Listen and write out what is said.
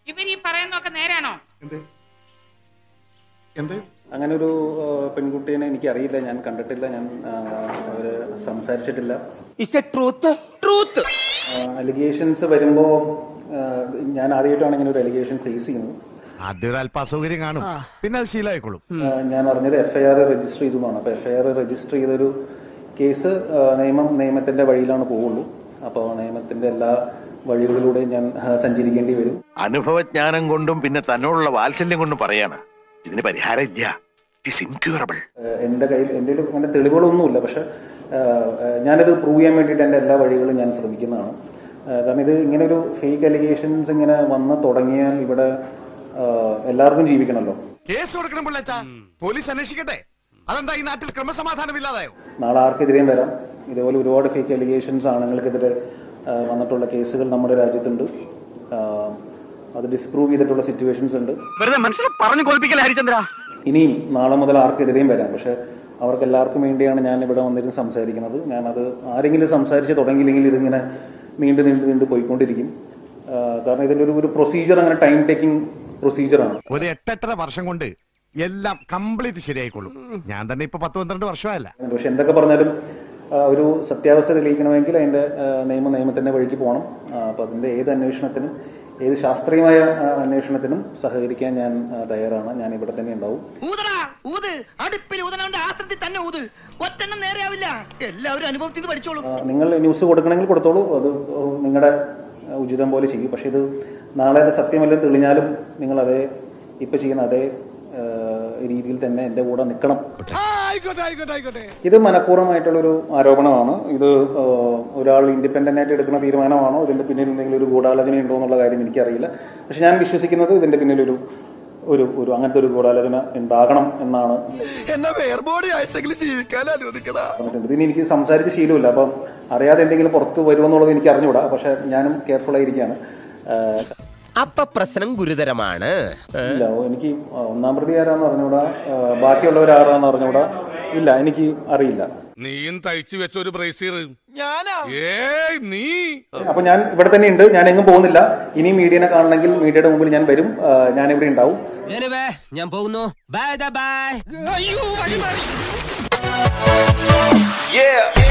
ഇവർ ഈ പറയുന്നതൊക്കെ നേരാണോ എന്ത് എന്ത് അങ്ങനെ ഒരു പെൺകുട്ടീനെ എനിക്ക് അറിയില്ല ഞാൻ കണ്ടിട്ടില്ല ഞാൻ ആ, അവര് സംസാരിച്ചിട്ടില്ല is a truth truth allegations വരുമ്പോൾ ഞാൻ ആദ്യമായിട്ടാണ് ഇങ്ങനെ ഒരു അലിഗേഷൻ ഫേസ് ചെയ്യുന്നത് ആദ്യം ഒരു അല്പ അസൗകര്യം കാണും പിന്നെ അത് ശീലമായിക്കോളും ആ, ഞാൻ പറഞ്ഞത് എഫ്ഐആർ രജിസ്റ്റർ ചെയ്തതാണ് അപ്പോൾ എഫ്ഐആർ രജിസ്റ്റർ ചെയ്തൊരു കേസ് ആ, നിയമം നിയമത്തിന്റെ വഴിയിലാണ് പോവുള്ളൂ അപ്പോൾ നിയമത്തിന്റെ എല്ലാ വഴികളിലൂടെയും ഞാൻ ആ, സഞ്ചരിക്കേണ്ടി വരും അനുഭവജ്ഞാനം കൊണ്ടും പിന്നെ തന്നോടുള്ള വാത്സല്യം കൊണ്ടും പറയാണ് ഇതിന് പരിഹാരം ഇല്ല ഇറ്റ് ഇസ് ഇൻക്യൂറബിൾ ഏഹ് എൻ്റെ കയ്യിൽ എൻ്റെ കയ്യിൽ അങ്ങനെ തെളിവുകളൊന്നുമില്ല പക്ഷെ ഏഹ് ഏഹ് ഞാനിത് പ്രൂവ് ചെയ്യാൻ വേണ്ടിയിട്ട് എൻ്റെ എല്ലാ വഴികളും ഞാൻ ശ്രമിക്കുന്നതാണ് ഏഹ് കാരണം ഇത് ഇങ്ങനെ ഒരു ഫേക്ക് അലിഗേഷൻസ് ഇങ്ങനെ വന്ന് തുടങ്ങിയാൽ ഇവിടെ ഏഹ് എല്ലാവർക്കും ജീവിക്കണമല്ലോ കേസ് കൊടുക്കണം പിള്ളേച്ചാ പോലീസ് അന്വേഷിക്കട്ടെ അതെന്താ ഈ നാട്ടിൽ ക്രമസമാധാനം ഇല്ലാതായോ നാളെ ആർക്കെതിരെയും വരാം ഇതുപോലെ ഒരുപാട് ഫേക്ക് അലിഗേഷൻസ് ആണുങ്ങൾക്കെതിരെ ഏഹ് വന്നിട്ടുള്ള കേസുകൾ നമ്മുടെ രാജ്യത്തുണ്ട് ഏഹ് അത് ഡിസ്പ്രൂവ് ചെയ്തിട്ടുള്ള സിറ്റുവേഷൻസ് ഉണ്ട് വെറുതെ മനുഷ്യനെ പറഞ്ഞു കൊൽപ്പിക്കല ഹരിചന്ദ്ര ഇനിയും നാളെ മുതൽ ആർക്കെതിരെയും വരാം പക്ഷെ അവർക്ക് എല്ലാവർക്കും വേണ്ടിയാണ് ഞാൻ ഇവിടെ വന്നിരുന്ന് സംസാരിക്കുന്നത് ഞാനത് ആരെങ്കിലും സംസാരിച്ച് തുടങ്ങിയില്ലെങ്കിൽ ഇതിങ്ങനെ നീണ്ടു നീണ്ടു നീണ്ടു പോയിക്കൊണ്ടിരിക്കും ആ, കാരണം ഇതിൻ്റെ ഒരു ഒരു പ്രൊസീജിയർ അങ്ങനെ ടൈം ടേക്കിംഗ് പ്രൊസീജിയറാണ് ഒരു എട്ടെട്ടര വർഷം കൊണ്ട് എല്ലാം കംപ്ലീറ്റ് ശരിയായിക്കോളും ഞാൻ തന്നെ ഇപ്പൊ പത്ത് പന്ത്രണ്ട് വർഷമായല്ല പക്ഷെ എന്തൊക്കെ പറഞ്ഞാലും ആ, ഒരു സത്യാവസ്ഥ തെളിയിക്കണമെങ്കിൽ അതിൻ്റെ ആ, നിയമ നിയമത്തിൻ്റെ വഴിക്ക് പോകണം അപ്പം അതിൻ്റെ ഏത് അന്വേഷണത്തിനും ഏത് ശാസ്ത്രീയമായ ആ, അന്വേഷണത്തിനും സഹകരിക്കാൻ ഞാൻ ആ, തയ്യാറാണ് ഞാൻ ഇവിടെ തന്നെ ഉണ്ടാവും ഊതടാ ഊത് അടുപ്പിൽ ഊതനവന്റെ ആസ്ത്രത്തിൽ തന്നെ ഊത് ഒറ്റെണ്ണം നേരെയാവില്ല എല്ലാവരും അനുഭവത്തിൽ നിന്ന് പഠിച്ചോളൂ ആ, നിങ്ങൾ ന്യൂസ് കൊടുക്കണമെങ്കിൽ കൊടുത്തോളൂ അത് നിങ്ങളുടെ ഉചിതം പോലെ ചെയ്യും പക്ഷെ ഇത് നാളെ അത് സത്യമല്ലെന്ന് തെളിഞ്ഞാലും നിങ്ങൾ അതേ ഇപ്പൊ ചെയ്യുന്ന അതേ ആ, രീതിയിൽ തന്നെ എന്റെ കൂടെ നിൽക്കണം ഇത് മനഃപൂർവ്വമായിട്ടുള്ളൊരു ആരോപണമാണ് ഇത് ആ, ഒരാൾ ഇൻഡിപെൻഡന്റ് ആയിട്ട് എടുക്കുന്ന തീരുമാനമാണോ ഇതിന്റെ പിന്നിൽ എന്തെങ്കിലും ഒരു ഗൂഢാലോചന ഉണ്ടോ എന്നുള്ള കാര്യം എനിക്കറിയില്ല പക്ഷെ ഞാൻ വിശ്വസിക്കുന്നത് ഇതിന്റെ പിന്നിലൊരു ഒരു ഒരു അങ്ങനത്തെ ഒരു ഗൂഢാലോചന ഉണ്ടാകണം എന്നാണ് എന്നെ വേർബോഡി ആയിട്ടെങ്കിലും ജീവിക്കാൻ അനുവദിക്കടാ പറഞ്ഞിട്ടുണ്ട് ഇതിന് എനിക്ക് സംസാരിച്ച ശീലമില്ല അപ്പം അറിയാതെ എന്തെങ്കിലും പുറത്ത് വരുമെന്നുള്ളത് എനിക്ക് അറിഞ്ഞുകൂടാ പക്ഷെ ഞാനും കെയർഫുൾ ആയിരിക്കുകയാണ് ആഹ് അപ്പൊ പ്രശ്നം ഗുരുതരമാണ് ഇല്ല എനിക്ക് ഒന്നാം പ്രതി ആരാന്ന് അറിഞ്ഞുകൂടാ ആഹ് ബാക്കിയുള്ളവർ ആരാന്ന് അറിഞ്ഞുകൂടാ ഇല്ല എനിക്ക് അറിയില്ല നീയും തയ്ച്ചു വെച്ച ഒരു ബ്രേസീർ ഞാനാ ഏയ് നീ അപ്പൊ ഞാൻ ഇവിടെ തന്നെ ഉണ്ട് ഞാൻ എങ്ങും പോകുന്നില്ല ഇനി മീഡിയനെ കാണണമെങ്കിൽ മീഡിയയുടെ മുമ്പിൽ ഞാൻ വരും ആഹ് ഞാൻ ഇവിടെ ഉണ്ടാവും ഞാൻ പോകുന്നു ബൈ ബൈ Yeah.